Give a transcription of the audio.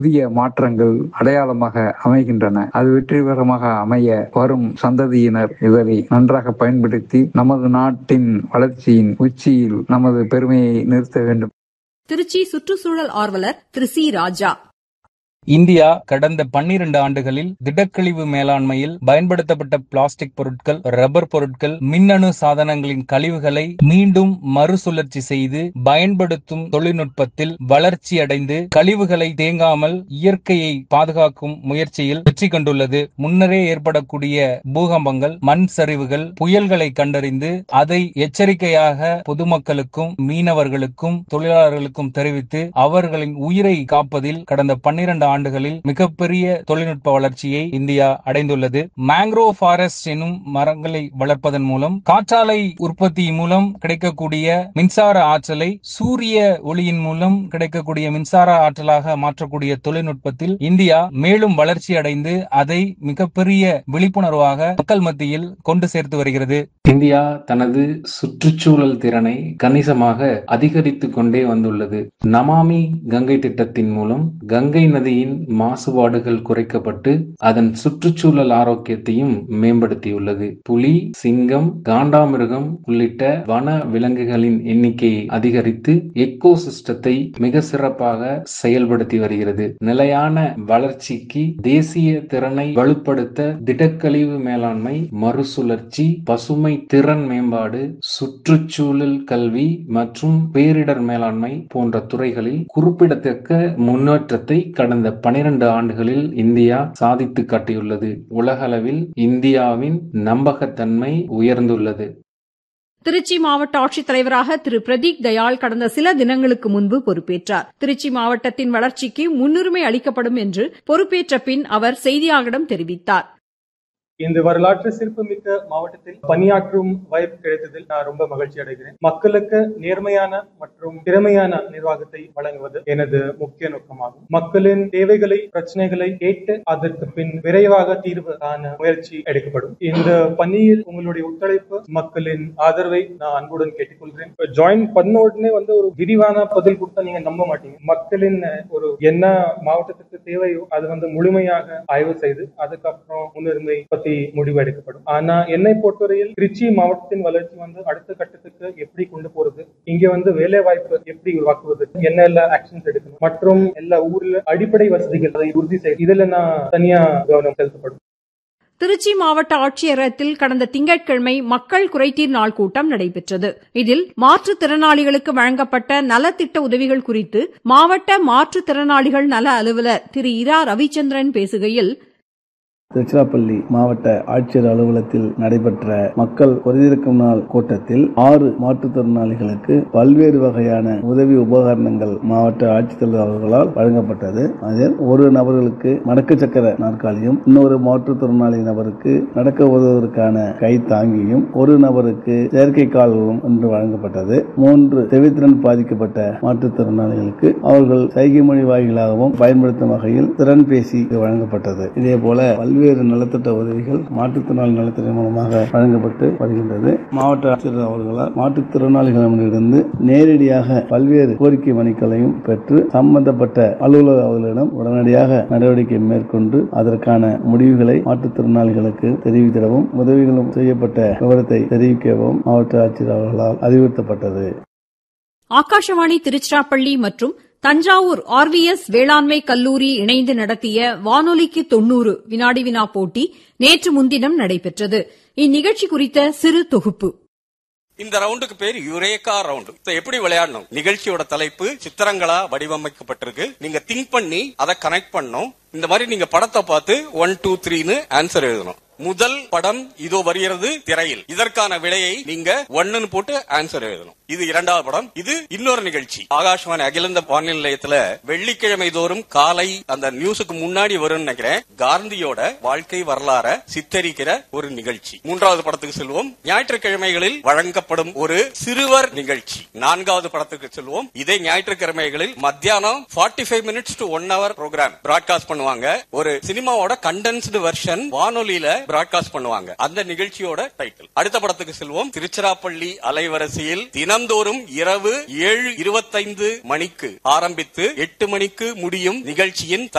புதிய மாற்றங்கள் அடையாளமாக அமைகின்றன அது வெற்றிகரமாக அமைய வரும் சந்ததியினர் இதனை நன்றாக பயன்படுத்தி நமது நாட்டின் வளர்ச்சியின் உச்சியில் நமது பெருமையை நிறுத்த வேண்டும் திருச்சி சுற்றுச்சூழல் ஆர்வலர் திரு சி ராஜா இந்தியா கடந்த பன்னிரண்டு ஆண்டுகளில் திடக்கழிவு மேலாண்மையில் பயன்படுத்தப்பட்ட பிளாஸ்டிக் பொருட்கள் ரப்பர் பொருட்கள் மின்னணு சாதனங்களின் கழிவுகளை மீண்டும் மறுசுழற்சி செய்து பயன்படுத்தும் தொழில்நுட்பத்தில் வளர்ச்சி அடைந்து கழிவுகளை தேங்காமல் இயற்கையை பாதுகாக்கும் முயற்சியில் வெற்றி கண்டுள்ளது முன்னரே ஏற்படக்கூடிய பூகம்பங்கள் மண் சரிவுகள் புயல்களை கண்டறிந்து அதை எச்சரிக்கையாக பொதுமக்களுக்கும் மீனவர்களுக்கும் தொழிலாளர்களுக்கும் தெரிவித்து அவர்களின் உயிரை காப்பதில் கடந்த பன்னிரண்டு ஆண்டுகளில் மிகப்பெரிய தொழில்நுட்ப வளர்ச்சியை இந்தியா அடைந்துள்ளது மேங்க்ரோ ஃபாரஸ்ட் எனும் மரங்களை வளர்ப்பதன் மூலம் காற்றாலை உற்பத்தி மூலம் கிடைக்கக்கூடிய மின்சார ஆற்றலை சூரிய ஒளியின் மூலம் கிடைக்கக்கூடிய மின்சார ஆற்றலாக மாற்றக்கூடிய தொழில்நுட்பத்தில் இந்தியா மேலும் வளர்ச்சி அடைந்து அதை மிகப்பெரிய விழிப்புணர்வாக மக்கள் மத்தியில் கொண்டு சேர்த்து வருகிறது இந்தியா தனது சுற்றுச்சூழல் திறனை கணிசமாக அதிகரித்துக் கொண்டே வந்துள்ளது நமாமி கங்கை திட்டத்தின் மூலம் கங்கை நதியின் மாசுபாடுகள் குறைக்கப்பட்டு அதன் சுற்றுச்சூழல் ஆரோக்கியத்தையும் மேம்படுத்தியுள்ளது புலி சிங்கம் காண்டாமிருகம் உள்ளிட்ட வன விலங்குகளின் எண்ணிக்கையை அதிகரித்து எக்கோ சிஸ்டத்தை மிக சிறப்பாக செயல்படுத்தி வருகிறது நிலையான வளர்ச்சிக்கு தேசிய திறனை வலுப்படுத்த திடக்கழிவு மேலாண்மை மறுசுழற்சி பசுமை திறன் மேம்பாடு சுற்றுச்சூழல் கல்வி மற்றும் பேரிடர் மேலாண்மை போன்ற துறைகளில் குறிப்பிடத்தக்க முன்னேற்றத்தை கடந்த பனிரெண்டு ஆண்டுகளில் இந்தியா சாதித்து காட்டியுள்ளது உலகளவில் இந்தியாவின் நம்பகத்தன்மை உயர்ந்துள்ளது திருச்சி மாவட்ட ஆட்சித்தலைவராக திரு பிரதீக் தயாள் கடந்த சில தினங்களுக்கு முன்பு பொறுப்பேற்றார் திருச்சி மாவட்டத்தின் வளர்ச்சிக்கு முன்னுரிமை அளிக்கப்படும் என்று பொறுப்பேற்ற பின் அவர் செய்தியாளர்களிடம் தெரிவித்தார் இந்த வரலாற்று சிறப்புமிக்க மாவட்டத்தில் பணியாற்றும் வாய்ப்பு கிடைத்ததில் நான் ரொம்ப மகிழ்ச்சி அடைகிறேன் மக்களுக்கு நேர்மையான மற்றும் திறமையான நிர்வாகத்தை வழங்குவது எனது முக்கிய நோக்கமாகும் மக்களின் தேவைகளை பிரச்சனைகளை கேட்டு அதற்கு பின் விரைவாக தீர்வு காண முயற்சி எடுக்கப்படும் இந்த பணியில் உங்களுடைய ஒத்துழைப்பு மக்களின் ஆதரவை நான் அன்புடன் கேட்டுக்கொள்கிறேன் ஜாயின் பண்ண உடனே வந்து ஒரு விரிவான பதில் கொடுத்தா நீங்க நம்ப மாட்டீங்க மக்களின் ஒரு என்ன மாவட்டத்துக்கு தேவையோ அது வந்து முழுமையாக ஆய்வு செய்து அதுக்கப்புறம் முன்னுரிமை பத்தி முடிவு எடுக்கப்படும் ஆனா என்னை பொறுத்தவரையில் திருச்சி மாவட்டத்தின் வளர்ச்சி வந்து அடுத்த கட்டத்துக்கு எப்படி கொண்டு போறது இங்க வந்து வேலை வாய்ப்பு எப்படி உருவாக்குவது என்ன எல்லாம் ஆக்ஷன்ஸ் எடுக்கணும் மற்றும் எல்லா ஊர்ல அடிப்படை வசதிகள் அதை உறுதி செய்ய இதுல நான் தனியா கவனம் செலுத்தப்படும் திருச்சி மாவட்ட ஆட்சியரகத்தில் கடந்த திங்கட்கிழமை மக்கள் குறைதீர் நாள் கூட்டம் நடைபெற்றது இதில் மாற்றுத்திறனாளிகளுக்கு வழங்கப்பட்ட நலத்திட்ட உதவிகள் குறித்து மாவட்ட மாற்றுத்திறனாளிகள் நல அலுவலர் திரு இரா ரவிச்சந்திரன் பேசுகையில் திருச்சிராப்பள்ளி மாவட்ட ஆட்சியர் அலுவலகத்தில் நடைபெற்ற மக்கள் குறைதீர்க்கும் நாள் கூட்டத்தில் ஆறு மாற்றுத்திறனாளிகளுக்கு பல்வேறு வகையான உதவி உபகரணங்கள் மாவட்ட ஆட்சித்தலைவர் அவர்களால் வழங்கப்பட்டது அதில் ஒரு நபர்களுக்கு மடக்கு சக்கர நாற்காலியும் இன்னொரு மாற்றுத்திறனாளி நபருக்கு நடக்க உதவுவதற்கான கை தாங்கியும் ஒரு நபருக்கு செயற்கை கால்களும் என்று வழங்கப்பட்டது மூன்று செவித்திறன் பாதிக்கப்பட்ட மாற்றுத்திறனாளிகளுக்கு அவர்கள் சைகை மொழி வாயிலாகவும் பயன்படுத்தும் வகையில் திறன் பேசி வழங்கப்பட்டது இதே போல பல்வேறு நலத்திட்ட உதவிகள் மாற்றுத்திறனாளி நலத்திட்ட மூலமாக வழங்கப்பட்டு வருகின்றது மாவட்ட ஆட்சியர் அவர்களால் மாற்றுத்திறனாளிகளிடமிருந்து நேரடியாக பல்வேறு கோரிக்கை மனுக்களையும் பெற்று சம்பந்தப்பட்ட அலுவலக அவர்களிடம் உடனடியாக நடவடிக்கை மேற்கொண்டு அதற்கான முடிவுகளை மாற்றுத்திறனாளிகளுக்கு தெரிவித்திடவும் உதவிகளும் செய்யப்பட்ட விவரத்தை தெரிவிக்கவும் மாவட்ட ஆட்சியர் அவர்களால் அறிவுறுத்தப்பட்டது ஆகாஷவாணி திருச்சிராப்பள்ளி மற்றும் தஞ்சாவூர் ஆர்விஎஸ் வேளாண்மை கல்லூரி இணைந்து நடத்திய வானொலிக்கு தொன்னூறு வினாடி வினா போட்டி நேற்று முன்தினம் நடைபெற்றது இந்நிகழ்ச்சி குறித்த சிறு தொகுப்பு இந்த ரவுண்டுக்கு பேர் யுரேகா ரவுண்ட் எப்படி விளையாடணும் நிகழ்ச்சியோட தலைப்பு சித்திரங்களா வடிவமைக்கப்பட்டிருக்கு நீங்க திங்க் பண்ணி அதை கனெக்ட் பண்ணணும் இந்த மாதிரி நீங்க படத்தை பார்த்து ஒன் டூ த்ரீன்னு ஆன்சர் எழுதணும் முதல் படம் இதோ வருகிறது திரையில் இதற்கான விடையை நீங்க ஒன்னு போட்டு ஆன்சர் எழுதணும் இது இரண்டாவது படம் இது இன்னொரு நிகழ்ச்சி ஆகாஷ்வாணி அகிலந்த வானொலி நிலையத்துல வெள்ளிக்கிழமை தோறும் காலை அந்த நியூஸுக்கு முன்னாடி வரும்னு நினைக்கிறேன் காந்தியோட வாழ்க்கை வரலாற சித்தரிக்கிற ஒரு நிகழ்ச்சி மூன்றாவது படத்துக்கு செல்வோம் ஞாயிற்றுக்கிழமைகளில் வழங்கப்படும் ஒரு சிறுவர் நிகழ்ச்சி நான்காவது படத்துக்கு செல்வோம் இதே ஞாயிற்றுக்கிழமைகளில் மத்தியானம் forty five minutes to one hour program broadcast பண்ணுவாங்க ஒரு சினிமாவோட கண்டென்ஸ்டு வெர்ஷன் வானொலியில பிராட்காஸ்ட் பண்ணுவாங்க அந்த நிகழ்ச்சியோட டைட்டில் அடுத்த படத்துக்கு செல்வோம் திருச்சிராப்பள்ளி அலைவரிசையில் தினந்தோறும் இரவு ஏழு இருபத்தைந்து மணிக்கு ஆரம்பித்து எட்டு மணிக்கு முடியும் நிகழ்ச்சியின்